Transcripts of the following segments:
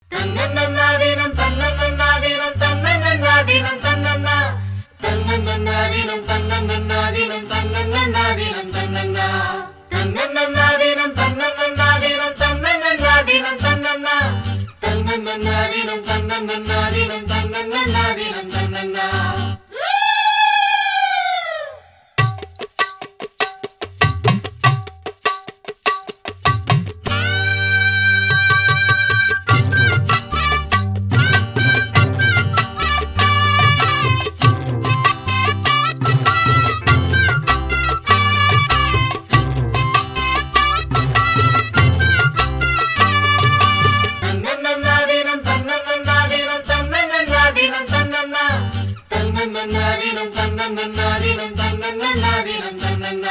தன்னன்னாதீனம் தன்னன்னாதீனம் தன்னன்னாதீனம் தன்னன்னா தன்னன்னாதீனம் தன்னன்னாதீனம் தன்னன்னாதீனம் தன்னன்னா தன்னன்னாதீனம் தன்னன்னாதீனம் தன்னன்னாதீனம் தன்னன்னா தன்னன்னாதீனம் தன்னன்னாதீனம் தன்னன்னாதீனம் தன்னன்னா தன்னன்னாதீனம் தன்னன்னாதீனம் தன்னன்னாதீனம் தன்னன்னா தன்னன்னாதீனம் தன்னன்னாதீனம் தன்னன்னாதீனம் தன்னன்னா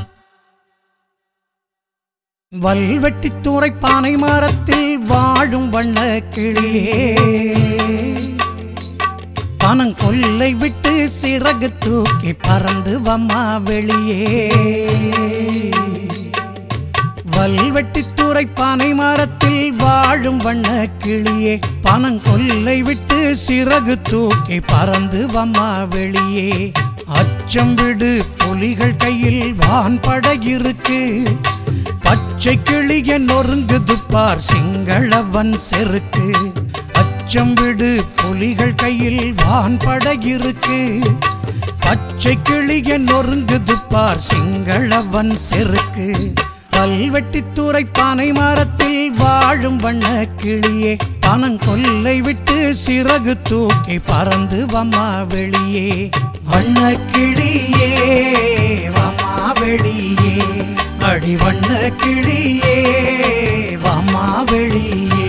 வல்வெட்டித்துறை பானை மரத்தில் வாழும் வண்ண கிளியே பனங்கொல்லை விட்டு சிறகு தூக்கி பறந்து வம்மா வெளியே வல்வெட்டித்துறை பானை மரத்தில் வாழும் வண்ண கிளியே பனங்கொல்லை விட்டு சிறகு தூக்கி பறந்து வம்மா வெளியே அச்சம் விடு புலிகள் கையில் வான் படகிருக்கு பச்சை கிளிய நொறுங்குது பார் சிங்களவன் செருக்கு அச்சம் விடு புலிகள் கையில் வான் படகிருக்கு பச்சை கிளிய நொறுங்குது பார் சிங்களவன் செருக்கு கல்வெட்டித்துறை பானை மரத்தில் வாழும் வண்ண கிளியே பனங்கொல்லை விட்டு சிறகு தூக்கி பறந்து வம்மா வெளியே வண்ண கிளியே வம்மா வெளியே அடி வண்ண கிளியே வம்மா வெளியே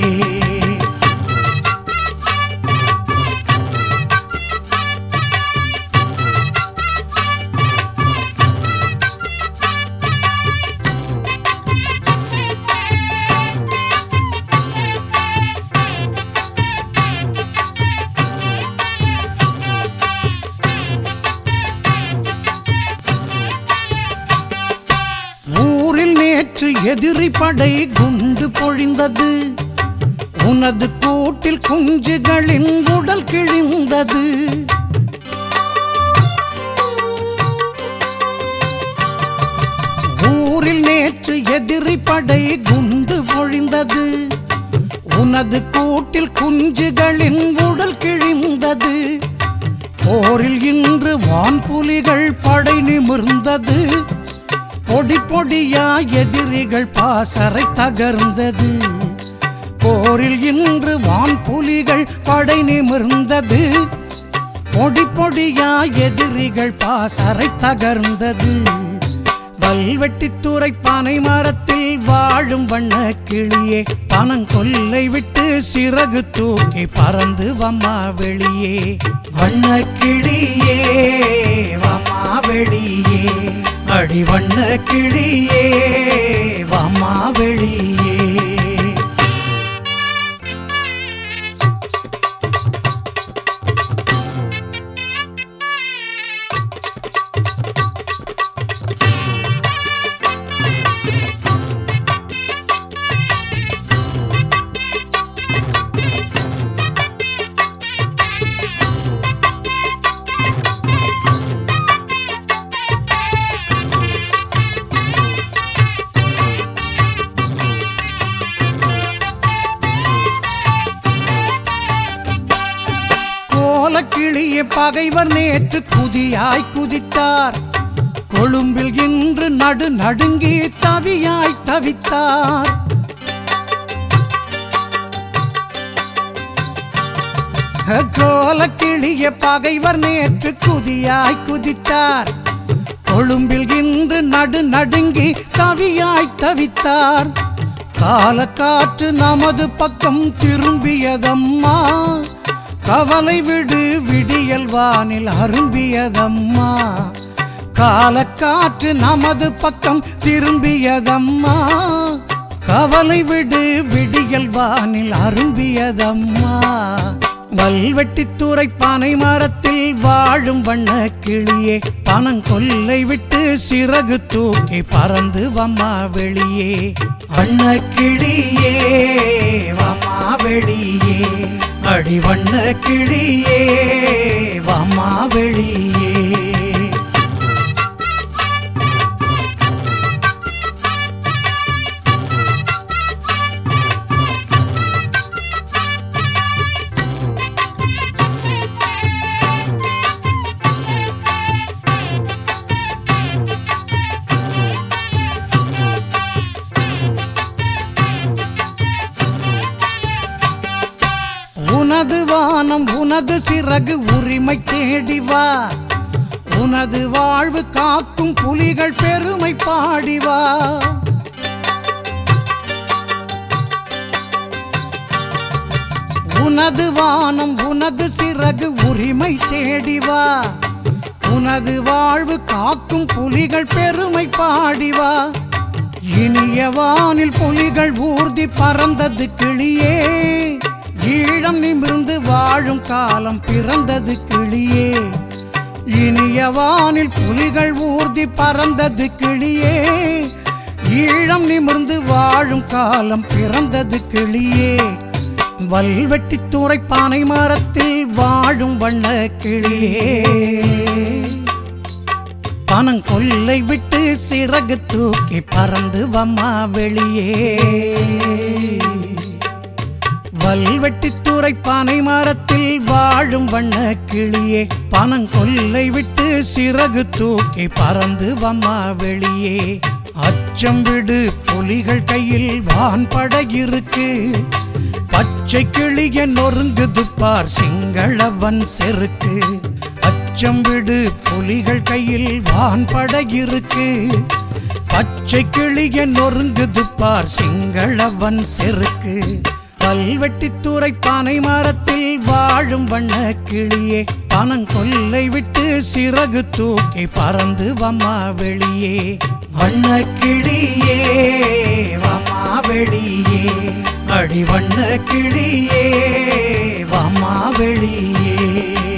ஊரில் நேற்று எதிரி படை குண்டு பொழிந்தது உனது கூட்டில் குஞ்சுகளின் உடல் கிழிந்தது ஊரில் நேற்று எதிரி படை குண்டு பொழிந்தது உனது கூட்டில் குஞ்சுகளின் உடல் கிழிந்தது போரில் இன்று வான்புலிகள் படை நிமிர்ந்தது பொடி பொடியா எதிரிகள் பாசறை தகர்ந்தது போரில் இன்று வான்புலிகள் படை நிமிர்ந்தது பொடி பொடியா எதிரிகள் பாசறை தகர்ந்தது வல்வெட்டித்துறை பானை மரத்தில் வாழும் வண்ண கிளியே பனங்கொல்லை விட்டு சிறகு தூக்கி பறந்து வம்மா வெளியே வண்ண கிளியே வம்மா வெளியே அடி வண்ண கிளியே வம்மா வெளியே கோலக்கிளிய பகைவர் நேற்று குதியாய் குதித்தார் கொழும்பில் இன்று நடு நடுங்கி தவியாய் தவித்தார் கோலக்கிளிய பகைவர் நேற்று குதியாய் குதித்தார் கொழும்பில் இன்று நடு நடுங்கி தவியாய் தவித்தார் காலக்காற்று நமது பக்கம் திரும்பியதம்மா கவலை விடு விடியல் வானில் அரும்பியதம்மா காலக்காற்று நமது பக்கம் திரும்பியதம்மா கவலை விடு விடியல் வானில் அரும்பியதம்மா வல்வெட்டித்துறை பானை மரத்தில் வாழும் வண்ண கிளியே பனங்கொல்லை விட்டு சிறகு தூக்கி பறந்து வம்மா வெளியே வண்ண கிளியே வம்மா வெளியே அடிவண்ண கிளியே வாமா வெளியே உனது வானம் உனது சிறகு உரிமை தேடி வா உனது வாழ்வு காக்கும் புலிகள் பெருமை பாடி வா உனது வானம் உனது சிறகு உரிமை தேடி வா உனது வாழ்வு காக்கும் புலிகள் பெருமை பாடி வா இனிய வானில் புலிகள் ஊர்தி பறந்தது கிளியே ஈழம் நிமிர்ந்து வாழும் காலம் பிறந்தது கிளியே இனிய வானில் புலிகள் ஊர்தி பறந்தது கிளியே ஈழம் நிமிர்ந்து வாழும் காலம் பிறந்தது கிளியே வல்வெட்டித்துறை பானை மரத்தில் வாழும் வண்ண கிளியே பனங்கொல்லை விட்டு சிறகு தூக்கி பறந்து வம்மா வெளியே வல்வெட்டித்துறை பானை மரத்தில் வாழும் வண்ண கிளியே பனங்கொல்லை விட்டு சிறகு தூக்கி பறந்து வம்மா வெளியே அச்சம் விடு புலிகள் கையில் வான்பட இருக்கு பச்சை கிளிய நொறுங்குது பார் சிங்களவன் செருக்கு அச்சம் விடு புலிகள் கையில் வான்பட இருக்கு பச்சை கிளிய நொறுங்குது பார் சிங்களவன் செருக்கு கல்வெட்டித்துறை பானை மரத்தில் வாழும் வண்ண கிளியே பனங்கொல்லை விட்டு சிறகு தூக்கி பறந்து வம்மா வெளியே வண்ண கிளியே வம்மா வெளியே அடி வண்ண கிளியே வம்மா வெளியே